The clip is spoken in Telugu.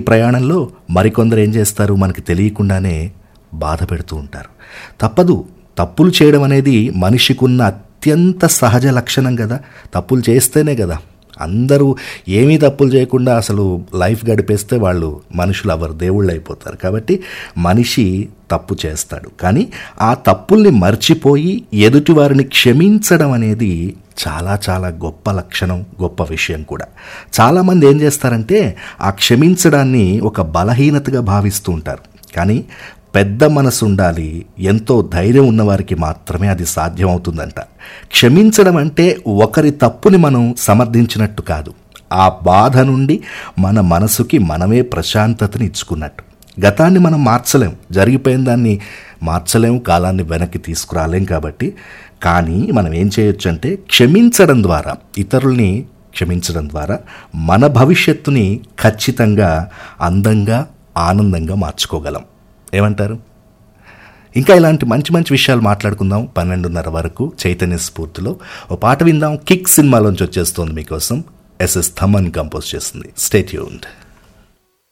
ప్రయాణంలో మరికొందరు ఏం చేస్తారు మనకి తెలియకుండానే బాధ పెడుతూ ఉంటారు తప్పదు తప్పులు చేయడం అనేది మనిషికున్న అత్యంత సహజ లక్షణం కదా తప్పులు చేస్తేనే కదా అందరూ ఏమీ తప్పులు చేయకుండా అసలు లైఫ్ గడిపేస్తే వాళ్ళు మనుషులు ఎవరు దేవుళ్ళు అయిపోతారు కాబట్టి మనిషి తప్పు చేస్తాడు కానీ ఆ తప్పుల్ని మర్చిపోయి ఎదుటి వారిని క్షమించడం అనేది చాలా చాలా గొప్ప లక్షణం గొప్ప విషయం కూడా చాలామంది ఏం చేస్తారంటే ఆ క్షమించడాన్ని ఒక బలహీనతగా భావిస్తూ ఉంటారు కానీ పెద్ద మనసు ఉండాలి ఎంతో ధైర్యం ఉన్నవారికి మాత్రమే అది సాధ్యమవుతుందంట క్షమించడం అంటే ఒకరి తప్పుని మనం సమర్థించినట్టు కాదు ఆ బాధ నుండి మన మనసుకి మనమే ప్రశాంతతని ఇచ్చుకున్నట్టు గతాన్ని మనం మార్చలేం జరిగిపోయిన దాన్ని మార్చలేం కాలాన్ని వెనక్కి తీసుకురాలేం కాబట్టి కానీ మనం ఏం చేయొచ్చు అంటే క్షమించడం ద్వారా ఇతరుల్ని క్షమించడం ద్వారా మన భవిష్యత్తుని ఖచ్చితంగా అందంగా ఆనందంగా మార్చుకోగలం ఏమంటారు ఇంకా ఇలాంటి మంచి మంచి విషయాలు మాట్లాడుకుందాం పన్నెండున్నర వరకు చైతన్య స్ఫూర్తిలో ఓ పాట విందాం కిక్ సినిమాలోంచి వచ్చేస్తోంది మీకోసం ఎస్ఎస్ థమన్ కంపోజ్ చేస్తుంది స్టేట్యూన్డ్